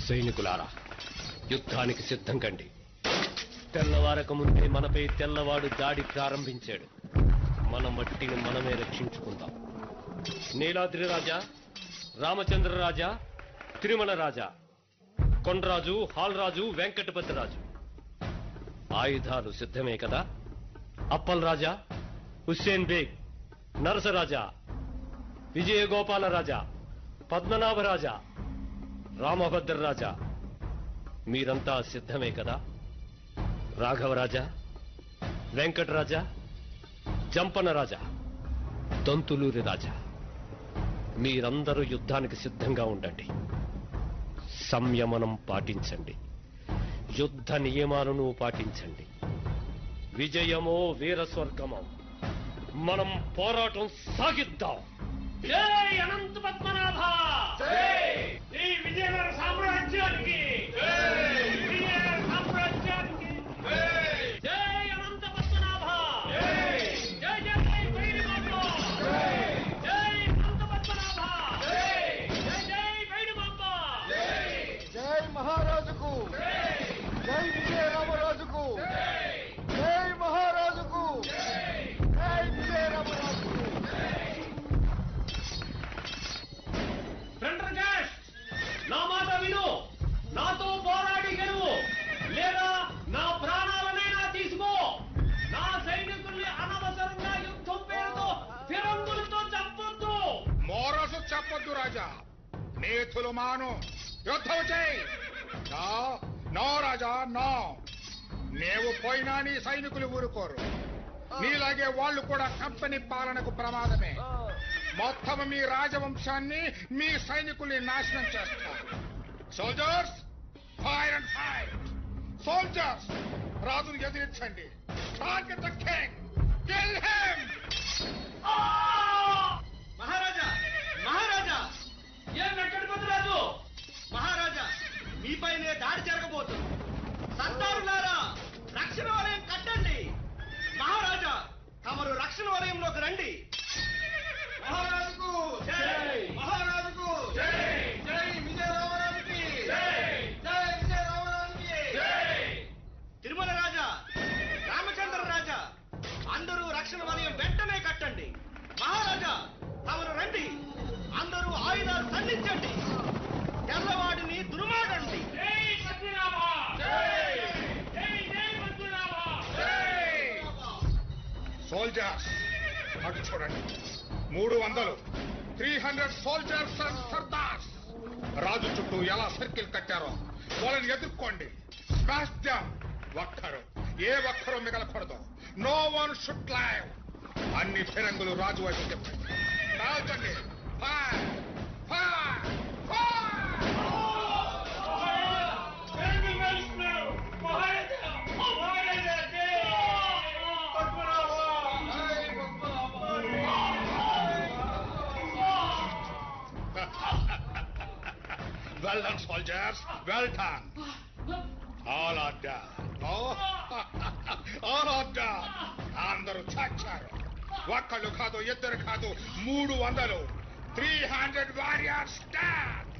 సైనికులారా యుద్ధానికి సిద్ధం కండి తెల్లవారక ముందే మనపై తెల్లవాడు దాడి ప్రారంభించాడు మన మట్టిని మనమే రక్షించుకుందాం నీలాద్రి రాజా రామచంద్ర రాజా తిరుమల రాజా కొండరాజు హాల్రాజు వెంకటపతి రాజు ఆయుధాలు సిద్ధమే కదా అప్పల్ రాజా హుస్సేన్ బేగ్ నరసరాజా విజయగోపాల రాజా పద్మనాభ రాజా రామభద్ర రాజా మీరంతా సిద్ధమే కదా రాఘవరాజా వెంకటరాజా జంపన రాజా దంతులూరి రాజా మీరందరూ యుద్ధానికి సిద్ధంగా ఉండండి సంయమనం పాటించండి యుద్ధ నియమాలను పాటించండి విజయమో వీరస్వర్గమో మనం పోరాటం సాగిద్దాం జై అనంత పద్మనాభ ఈ విజయనగర సామ్రాజ్యానికి విజయనగర సామ్రాజ్యానికి జై అనంత పద్మనాభ జై జై జై వైడిమాంబ జై అనంత పద్మనాభ జై జై వైడిమాంబ జై మహారాజుకు జై విజయ రామరాజుకు జై మహారాజుకు జై విజయ రామరాజుకు ప్రెండర్గాస్ట్ నా మాట విను నాతో పోరాడి గెలువు లేదా నా ప్రాణాలనైనా తీసుకో నా సైనికుల్ని అనవసరంగా యుద్ధం పేరుతో ఫిరంగులతో చంపొద్దు మోరసు చెప్పొద్దు రాజా నేతులు మాను యుద్ధం చేయి నో, నో రాజా నో నీవు పోయినా నీ సైనికులు ఊరుకోరు నీలాగే వాళ్ళు కూడా కంపెనీ పాలనకు ప్రమాదమే మొత్తం మీ రాజవంశాన్ని మీ సైనికుల్ని నాశనం చేస్తారు soldiers fire and fight soldiers రాజును ఎదిరించండి target the king kill him maharaja maharaja ఏం వెంకటపతి రాజు మహారాజా మీపైనే దాడి జరగబోతుంది సంతారులారా రక్షణ వలయం కట్టండి మహారాజా తమరు రక్షణ వలయంలోకి రండి మహారాజుకు జై! మహారాజుకు జై! జై విజయ రామరాజుకి జై! జై విజయ రామరాజుకి జై! తిరుమల రాజా రామచంద్ర రాజా అందరూ రక్షణ వలయం వెంటనే కట్టండి మహారాజా తమరు రండి అందరూ ఆయుధాలు సంధించండి తెల్లవాడిని దుర్మాడండి జై పద్మనాభ జై జై జై పద్మనాభ సోల్జర్స్ అటు చూడండి మూడు వందలు three hundred soldiers and sardars రాజు చుట్టూ ఎలా సర్కిల్ కట్టారో వాళ్ళని ఎదుర్కోండి స్మాష్ డామ్ ఒక్కరు ఏ ఒక్కరు మిగలకూడదు నో వన్ షుడ్ లైవ్ అన్ని ఫిరంగులు రాజు వైపు చెప్పండి కాల్చండి fire fire fire Well done, soldiers. Well done. All are done. Oh, all are done. అందరూ చచ్చారు ఒక్కళ్ళు కాదు ఇద్దరు కాదు మూడు వందలు త్రీ హండ్రెడ్ వారియర్స్